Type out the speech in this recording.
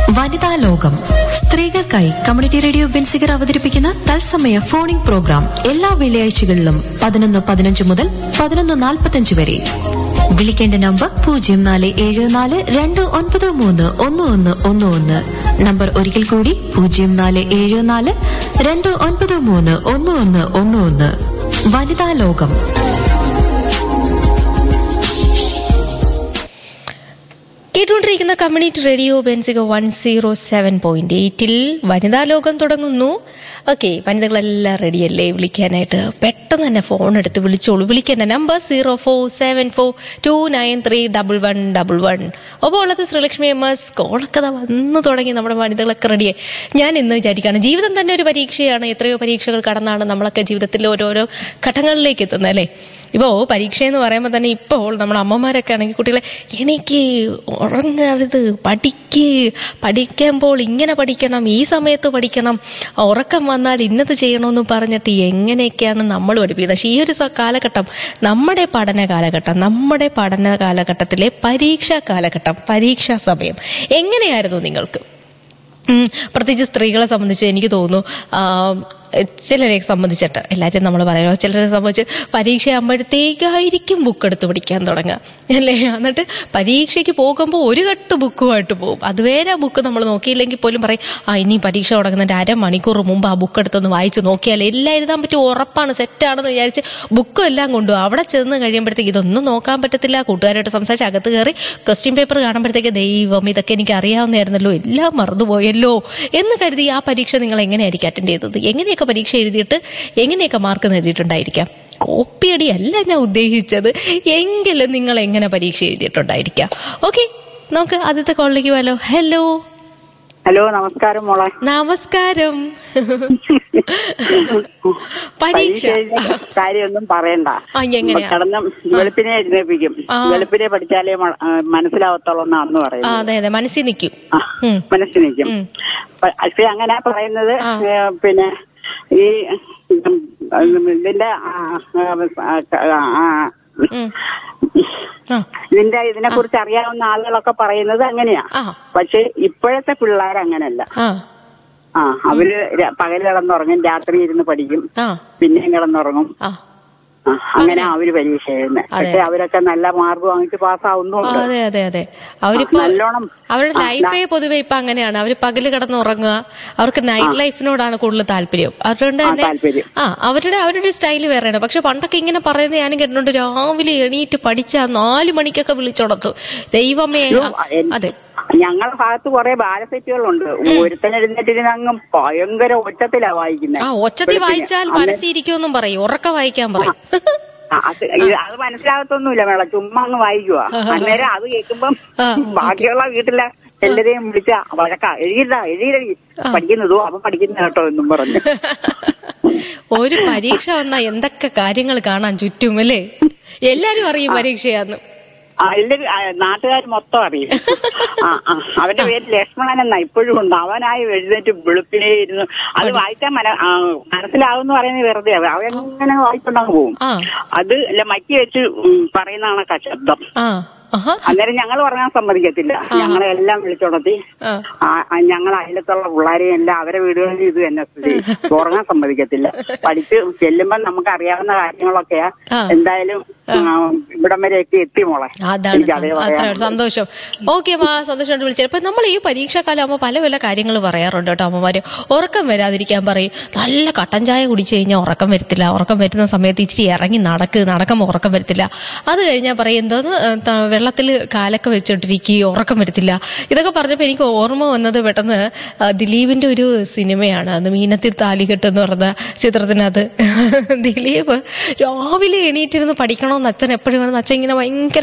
വനിതാ ലോകം സ്ത്രീകൾക്കായി community radio Benziger അവതരിപ്പിക്കുന്ന തത്സമയ ഫോണിംഗ് പ്രോഗ്രാം എല്ലാ വെള്ളിയാഴ്ചകളിലും പതിനൊന്ന് പതിനഞ്ച് മുതൽ പതിനൊന്ന് നാൽപ്പത്തഞ്ച് വരെ വിളിക്കേണ്ട നമ്പർ പൂജ്യം നാല് ഏഴ് നാല് രണ്ട് ഒൻപത് മൂന്ന് ഒന്ന് ഒന്ന് ഒന്ന് ഒന്ന് നമ്പർ ഒരിക്കൽ കൂടി പൂജ്യം നാല് ഏഴ് നാല് രണ്ട് ഒൻപത് മൂന്ന് ഒന്ന് ഒന്ന് ഒന്ന് ഒന്ന് വനിതാ ലോകം കേട്ടുകൊണ്ടിരിക്കുന്ന കമ്മ്യൂണിറ്റി റേഡിയോ ബെൻസിക വൺ സീറോ സെവൻ പോയിന്റ് എയ്റ്റിൽ വനിതാ ലോകം തുടങ്ങുന്നു ഓക്കെ വനിതകളെല്ലാം റെഡിയല്ലേ വിളിക്കാനായിട്ട് പെട്ടെന്ന് തന്നെ ഫോൺ എടുത്ത് വിളിച്ചോളൂ വിളിക്കേണ്ട number zero four seven four two nine three double one double one അപ്പോൾ ഉള്ളത് ശ്രീലക്ഷ്മി എം എസ് കോളൊക്കെ ദാ വന്നു തുടങ്ങി നമ്മുടെ വനിതകളൊക്കെ റെഡിയായി ഞാൻ ഇന്ന് വിചാരിക്കുകയാണ് ജീവിതം തന്നെ ഒരു പരീക്ഷയാണ് എത്രയോ പരീക്ഷകൾ കടന്നാണ് നമ്മളൊക്കെ ജീവിതത്തിൽ ഓരോരോ ഘട്ടങ്ങളിലേക്ക് എത്തുന്നത് അല്ലേ ഇപ്പോൾ പരീക്ഷ എന്ന് പറയുമ്പോൾ തന്നെ ഇപ്പോൾ നമ്മുടെ അമ്മമാരൊക്കെ ആണെങ്കിൽ കുട്ടികളെ എനിക്ക് ഉറങ്ങരുത് പഠിക്ക് പഠിക്കുമ്പോൾ ഇങ്ങനെ പഠിക്കണം ഈ സമയത്ത് പഠിക്കണം ഉറക്കം വന്നാൽ ഇന്നത് ചെയ്യണമെന്ന് പറഞ്ഞിട്ട് എങ്ങനെയൊക്കെയാണ് നമ്മൾ പഠിപ്പിക്കുന്നത് പക്ഷേ ഈ ഒരു സ- കാലഘട്ടം നമ്മുടെ പഠന കാലഘട്ടം നമ്മുടെ പഠന കാലഘട്ടത്തിലെ പരീക്ഷാ കാലഘട്ടം പരീക്ഷാ സമയം എങ്ങനെയായിരുന്നു നിങ്ങൾക്ക് ഉം, പ്രത്യേകിച്ച് സ്ത്രീകളെ സംബന്ധിച്ച് എനിക്ക് തോന്നുന്നു ആ, ചിലരെ സംബന്ധിച്ചിട്ട് എല്ലാവരും നമ്മൾ പറയുമോ ചിലരെ സംബന്ധിച്ച് പരീക്ഷ ആകുമ്പോഴത്തേക്കായിരിക്കും ബുക്ക് എടുത്ത് പഠിക്കാൻ തുടങ്ങുക അല്ലേ എന്നിട്ട് പരീക്ഷയ്ക്ക് പോകുമ്പോൾ ഒരു കെട്ട് ബുക്കുമായിട്ട് പോകും അതുവരെ ആ ബുക്ക് നമ്മൾ നോക്കിയില്ലെങ്കിൽ പോലും പറയും ആ ഇനി പരീക്ഷ തുടങ്ങുന്നതിൻ്റെ അരമണിക്കൂർ മുമ്പ് ആ ബുക്ക് എടുത്തൊന്ന് വായിച്ച് നോക്കിയാൽ എല്ലാം എഴുതാൻ പറ്റും ഉറപ്പാണ് സെറ്റാണെന്ന് വിചാരിച്ച് ബുക്കും എല്ലാം കൊണ്ടുപോകും അവിടെ ചെന്ന് കഴിയുമ്പോഴത്തേക്ക് ഇതൊന്നും നോക്കാൻ പറ്റത്തില്ല കൂട്ടുകാരായിട്ട് സംസാരിച്ച് അകത്ത് കയറി ക്വസ്റ്റ്യൻ പേപ്പർ കാണുമ്പോഴത്തേക്ക് ദൈവം ഇതൊക്കെ എനിക്ക് അറിയാവുന്നതായിരുന്നല്ലോ എല്ലാം മറന്നുപോയല്ലോ എന്ന് കരുതി ആ പരീക്ഷ നിങ്ങൾ എങ്ങനെയായിരിക്കും അറ്റൻഡ് ചെയ്തത് എങ്ങനെയൊക്കെ പരീക്ഷ എഴുതിയിട്ട് എങ്ങനെയൊക്കെ മാർക്ക് നേടിയിട്ടുണ്ടായിരിക്കാം കോപ്പിയടി അല്ല ഞാൻ ഉദ്ദേശിച്ചത് എങ്കിലും നിങ്ങൾ എങ്ങനെ പരീക്ഷ എഴുതിയിട്ടുണ്ടായിരിക്കാം ഓക്കെ നമുക്ക് ആദ്യത്തെ കോളിലേക്ക് പോയാലോ ഹലോ ഹലോ നമസ്കാരം മോളെ നമസ്കാരം പരീക്ഷ പരീക്ഷ എഴുതിയ കാര്യമൊന്നും പറയണ്ട ആ, എങ്ങനെയാ? കിടന്ന് വെളുപ്പിനെ എഴുന്നേപ്പിക്കും ആ. വെളുപ്പിനെ പഠിച്ചാലേ മ- ആ, മനസ്സിലാവത്തുള്ളൂ എന്നാന്ന് ആ പറയുന്നത് അതെ അതെ മനസ്സിൽ നിൽക്കും ആ, ഉം. മനസ്സിൽ നിൽക്കും ഉം. പ- പക്ഷെ അങ്ങനെ പറയുന്നത് ആ. ഏ, പിന്നെ ഈ ഉം, ഇതിന്റെ ആ, ആ, ആ, ആ, ഉം. ആ ഇതിന്റെ ഇതിനെ കുറിച്ച് അറിയാവുന്ന ആളുകളൊക്കെ പറയുന്നത് അങ്ങനെയാ ആ. പക്ഷെ ഇപ്പോഴത്തെ പിള്ളേർ അങ്ങനല്ല ആ ആ അവര് ര- പകല് കിടന്നുറങ്ങും രാത്രി ഇരുന്ന് പഠിക്കും ആ പിന്നെയും കിടന്നുറങ്ങും ആ ആ, അങ്ങനെ അവര് പരീക്ഷ എഴുതുന്നത് അതെ. പക്ഷെ അവരൊക്കെ നല്ല മാർക്ക് വാങ്ങിച്ച് ആ, പാസ്സാവുന്നുണ്ട് അതെ അതെ അതെ അവരിപ്പോ നല്ലോണം അവരുടെ ആ, ലൈഫേ പൊതുവെ ഇപ്പൊ അങ്ങനെയാണ് അവര് പകല് കിടന്ന് ഉറങ്ങുക അവർക്ക് നൈറ്റ് ലൈഫിനോടാണ് കൂടുതൽ താല്പര്യം അതുകൊണ്ട് ആ, തന്നെ താല്പര്യം. ആ അവരുടെ അവരുടെ സ്റ്റൈല് വേറെയാണ് പക്ഷെ പണ്ടൊക്കെ ഇങ്ങനെ പറയുന്നത് ഞാനും കേട്ടിട്ടുണ്ട് രാവിലെ എണീറ്റ് പഠിച്ച നാലു മണിക്കൊക്കെ വിളിച്ചുണർത്തു ദൈവമേ അയ്യോ, ആ, എൻ- അതെ ഞങ്ങളുടെ ഭാഗത്ത് കുറെ ബാലസെറ്റുകളുണ്ട് ഒരുത്തൻ എഴുന്നേറ്റിരുന്ന് അങ്ങ് ഭയങ്കര ഒച്ചത്തിലാ വായിക്കുന്നത് ആ ഒച്ചത്തി വായിച്ചാൽ മനസ്സിരിക്കുമെന്നും പറയും ഉറക്ക വായിക്കാൻ പറയും അത് ഇത് അത് മനസ്സിലാകത്തൊന്നുമില്ല മേള ചുമ്മാ അങ്ങ് വായിക്കുവാ അന്നേരം അത് കേൾക്കുമ്പം ആ, ബാക്കിയുള്ള വീട്ടിലെ എല്ലാരെയും വിളിച്ച വഴക്ക എഴുതില്ല എഴുതിയില്ല പഠിക്കുന്നതോ അവൻ പഠിക്കുന്ന കേട്ടോ എന്നും പറഞ്ഞു ഒരു പരീക്ഷ വന്നാൽ എന്തൊക്കെ കാര്യങ്ങൾ കാണാൻ ചുറ്റും അല്ലേ എല്ലാരും അറിയും പരീക്ഷയാന്ന് ആ എല്ലാരും നാട്ടുകാർ മൊത്തം അറിയും ആ ആ അവന്റെ പേര് ലക്ഷ്മണൻ എന്നാ ഇപ്പോഴും ഉണ്ട് അവനായി എഴുന്നേറ്റ് വെളുപ്പിനെ ഇരുന്നു അത് വായിച്ചാൽ മന ആ, മനസ്സിലാവുന്ന പറയുന്നത് വെറുതെ അവൻ ഇങ്ങനെ വായിച്ചുണ്ടങ്ങ് പോകും ആ അത് ഇല്ല മക്കി വെച്ച് ഉം, പറയുന്നതാണ് ക- ശബ്ദം ആ ആഹാ അന്നേരം ഞങ്ങൾ ഉറങ്ങാൻ സമ്മതിക്കത്തില്ല ഞങ്ങളെ എല്ലാം വിളിച്ചുണർത്തി ആ ആ- ആ ഞങ്ങൾ അയലത്തുള്ള പിള്ളേരെയും എല്ലാം അവരെ വീടുകളിൽ ഇത് തന്നെ സ്ഥിതി ഉറങ്ങാൻ സമ്മതിക്കത്തില്ല പഠിച്ച് ചെല്ലുമ്പോ നമുക്ക് അറിയാവുന്ന കാര്യങ്ങളൊക്കെയാ ആ. എന്തായാലും ആ, ഇവിടം വരെയൊക്കെ എത്തി മോളെ അതാണ് എനിക്ക് അതേ സം- അത്ര പറയാനുള്ളൂ. സന്തോഷം ഓക്കെ അമ്മ സന്തോഷമായിട്ട് വിളിച്ചത് ഇപ്പൊ നമ്മൾ ഈ പരീക്ഷാക്കാലം ആകുമ്പോൾ പല പല കാര്യങ്ങൾ പറയാറുണ്ട് കേട്ടോ അമ്മമാര് ഉറക്കം വരാതിരിക്കാൻ പറയും നല്ല കട്ടൻ ചായ കുടിച്ചു കഴിഞ്ഞാൽ ഉറക്കം വരത്തില്ല ഉറക്കം വരുന്ന സമയത്ത് ഇച്ചിരി ഇറങ്ങി നടക്ക് നടക്കുമ്പോൾ ഉറക്കം വരത്തില്ല അത് കഴിഞ്ഞാൽ പറയും എന്തോന്ന് വെള്ളത്തിൽ കാലൊക്കെ വെച്ചിട്ടിരിക്കുക ഉറക്കം വരത്തില്ല ഇതൊക്കെ പറഞ്ഞപ്പോൾ എനിക്ക് ഓർമ്മ വന്നത് പെട്ടെന്ന് ആ, ദിലീപിന്റെ ഒരു സിനിമയാണ് അത് മീനത്തിൽ താലികെട്ട് എന്ന് പറഞ്ഞ ചിത്രത്തിനകത്ത് ദിലീപ് രാവിലെ എണീറ്റിരുന്ന് പഠിക്കണമെന്ന് അച്ഛൻ എപ്പോഴും അച്ഛൻ ഇങ്ങനെ ഭയങ്കര